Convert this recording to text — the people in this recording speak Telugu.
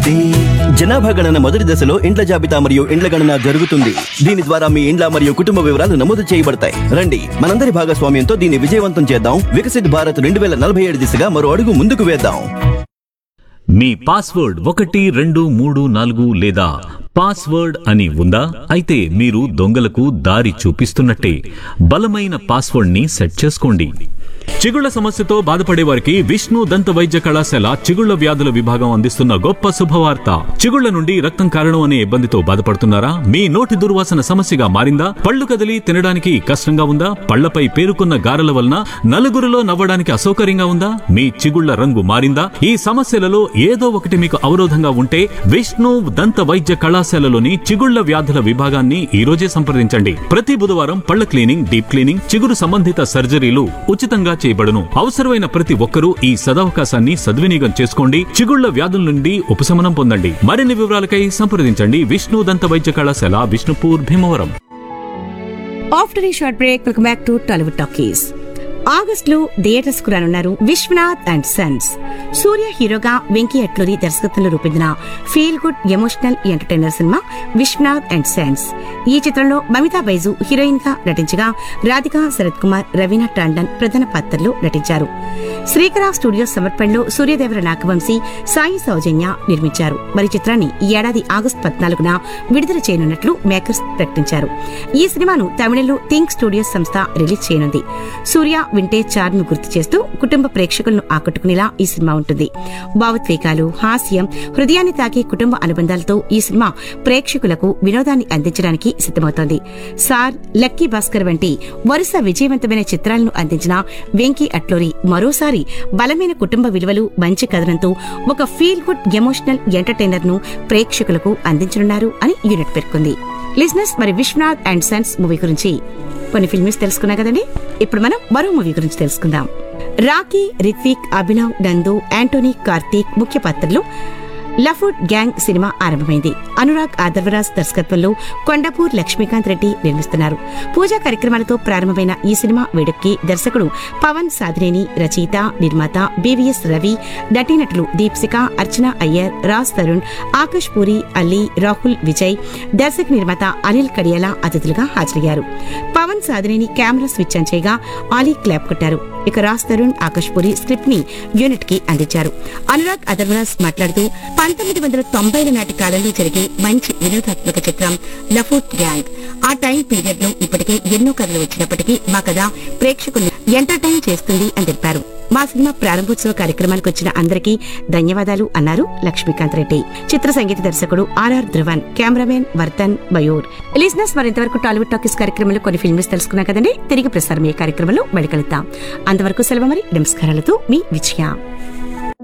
జనాభా గణన మొదటి దశలో ఇండ్ల జాబితా మరియు ఇండ్ల గణన జరుగుతుంది దీని ద్వారా మీ ఇండ్ల మరియు కుటుంబ వివరాలు నమోదు చేయబడతాయి రండి మనందరి భాగస్వామ్యంతో దీన్ని విజయవంతం చేద్దాం వికసిత్ భారత్ రెండు వేల నలభై ఏడు దిశగా మరో అడుగు ముందుకు వేద్దాం మీ పాస్వర్డ్ ఒకటి రెండు మూడు నాలుగు లేదా పాస్వర్డ్ అని ఉందా అయితే మీరు దొంగలకు దారి చూపిస్తున్నట్టే బలమైన పాస్వర్డ్ ని సెట్ చేసుకోండి చిగుళ్ల సమస్యతో బాధపడే వారికి విష్ణు దంత వైద్య కళాశాల చిగుళ్ల వ్యాధుల విభాగం అందిస్తున్న గొప్ప శుభవార్త చిగుళ్ల నుండి రక్తం కారణం అనే ఇబ్బందితో బాధపడుతున్నారా మీ నోటి దుర్వాసన సమస్యగా మారిందా పళ్ళు కదిలి తినడానికి కష్టంగా ఉందా పళ్లపై పేరుకున్న గారెల వలన నలుగురిలో నవ్వడానికి అసౌకర్యంగా ఉందా మీ చిగుళ్ల రంగు మారిందా ఈ సమస్యలలో ఏదో ఒకటి మీకు అవరోధంగా ఉంటే విష్ణు దంత వైద్య కళాశాలలోని చిగుళ్ల వ్యాధుల విభాగాన్ని ఈ రోజే సంప్రదించండి ప్రతి బుధవారం పళ్ల క్లీనింగ్ డీప్ క్లీనింగ్ చిగురు సంబంధిత సర్జరీలు ఉచితంగా చేయబడును అవసరమైన ప్రతి ఒక్కరూ ఈ సదవకాశాన్ని సద్వినియోగం చేసుకోండి చిగుళ్ల వ్యాధుల నుండి ఉపశమనం పొందండి మరిన్ని వివరాలకై సంప్రదించండి విష్ణు దంత వైద్య కళాశాల విష్ణుపూర్ భీమవరం ఆఫ్టర్ ఈ short break welcome back to Tollywood talkies August లో థియేటర్స్ కు రానున్నారు విశ్వనాథ్ అండ్ సన్స్ సూర్య హీరోగా వెంకీ అట్లూరి దర్శకత్వంలో రూపొందిన feel good emotional entertainer cinema Vishwanath and sons ఈ చిత్రంలో మమితా బైజు హీరోయిన్ గా నటించగా రాధికా శరత్ కుమార్ రవీనా టాండన్ ప్రధాన పాత్రల్లో నటించారు శ్రీకరా స్టూడియోస్ సమర్పణలో సూర్యదేవర నాగవంశీ సాయి సౌజన్య నిర్మించారు మరి చిత్రాన్ని ఈ ఏడాది ఆగస్టు పద్నాలుగున విడుదల చేయనున్నట్లు మేకర్స్ ప్రకటించారు ఈ సినిమాను తమిళంలో థింక్ స్టూడియోస్ సంస్థ రిలీజ్ చేయనుంది సూర్య వింటేజ్ చార్ ను గుర్తు చేస్తూ కుటుంబ ప్రేక్షకులను ఆకట్టుకునేలా ఈ సినిమా ఉంటుంది భావోద్వేగాలు హాస్యం హృదయాన్ని తాకే కుటుంబ అనుబంధాలతో ఈ సినిమా ప్రేక్షకులకు వినోదాన్ని అందించడానికి సిద్ధమవుతోంది సార్ లక్కీ భాస్కర్ వంటి వరుస విజయవంతమైన చిత్రాలను అందించిన వెంకీ అట్లూరి మరోసారి బలమైన కుటుంబ విలువలు మంచి కథనంతో ఒక ఫీల్ గుడ్ ఎమోషనల్ ఎంటర్టైనర్ ను ప్రేక్షకులకు అందించనున్నారు అని యూనిట్ పేర్కొంది లిజినెస్ మరి విశ్వనాథ్ అండ్ సన్స్ మూవీ గురించి కొన్ని ఫిల్మ్స్ తెలుసుకున్నాం కదండి ఇప్పుడు మనం మరో మూవీ గురించి తెలుసుకుందాం రాకీ రిత్విక్ అభినవ్ నందు యాంటోనీ కార్తీక్ ముఖ్య పాత్రలు లఫుడ్ గ్యాంగ్ సినిమా ఆరంభమైంది అనురాగ్ ఆదర్వరాజ్ దర్శకత్వంలో కొండపూర్ లక్ష్మీకాంత్ రెడ్డి నిర్మిస్తున్నారు పూజా కార్యక్రమాలతో ప్రారంభమైన ఈ సినిమా వేడుకకి దర్శకుడు పవన్ సాధినేని రచయిత నిర్మాత బీవీఎస్ రవి నటీనటులు దీప్సిక అర్చన అయ్యర్ రాజ్ తరుణ్ ఆకాష్ పూరి అల్లీ రాహుల్ విజయ్ దర్శక నిర్మాత అనిల్ కడియాల అతిథులుగా హాజరయ్యారు Pawan Sadhineni camera switch on చేయగా ఆలీ క్లాప్ కొట్టారు ఇక రాజ్ తరుణ్ ఆకాష్ పూరి స్క్రిప్ట్ ని యూనిట్ కి అందించారు అనురాగ్ అదర్వరాజ్ మాట్లాడుతూ పంతొమ్మిది వందల తొంభైల నాటి కాలంలో జరిగే మంచి వినోదాత్మక చిత్రం లఫూట్ గ్యాంగ్ ఆ టైం పీరియడ్ లో ఇప్పటికే ఎన్నో కథలు వచ్చినప్పటికీ మా కథ ప్రేక్షకుల్ని ఎంటర్టైన్ చేస్తుంది అని తెలిపారు మా సినిమా ప్రారంభోత్సవ కార్యక్రమానికి వచ్చిన అందరికీ ధన్యవాదాలు అన్నారు లక్ష్మీకాంత్ రెడ్డి చిత్ర సంగీత దర్శకుడు ఆర్ఆర్ ధ్రువన్ కెమెరామెన్ వర్ధన్ బయూర్ లిజినెస్ మరింతవరకు టాలీవుడ్ టాకీస్ కార్యక్రమంలో కొన్ని ఫిల్మ్స్ తెలుసుకున్నాం కదండి తిరిగి ప్రసారం ఈ కార్యక్రమంలో మళ్ళీ కలుద్దాం అంతవరకు సెలవు మరి నమస్కారాలతో మీ విజయ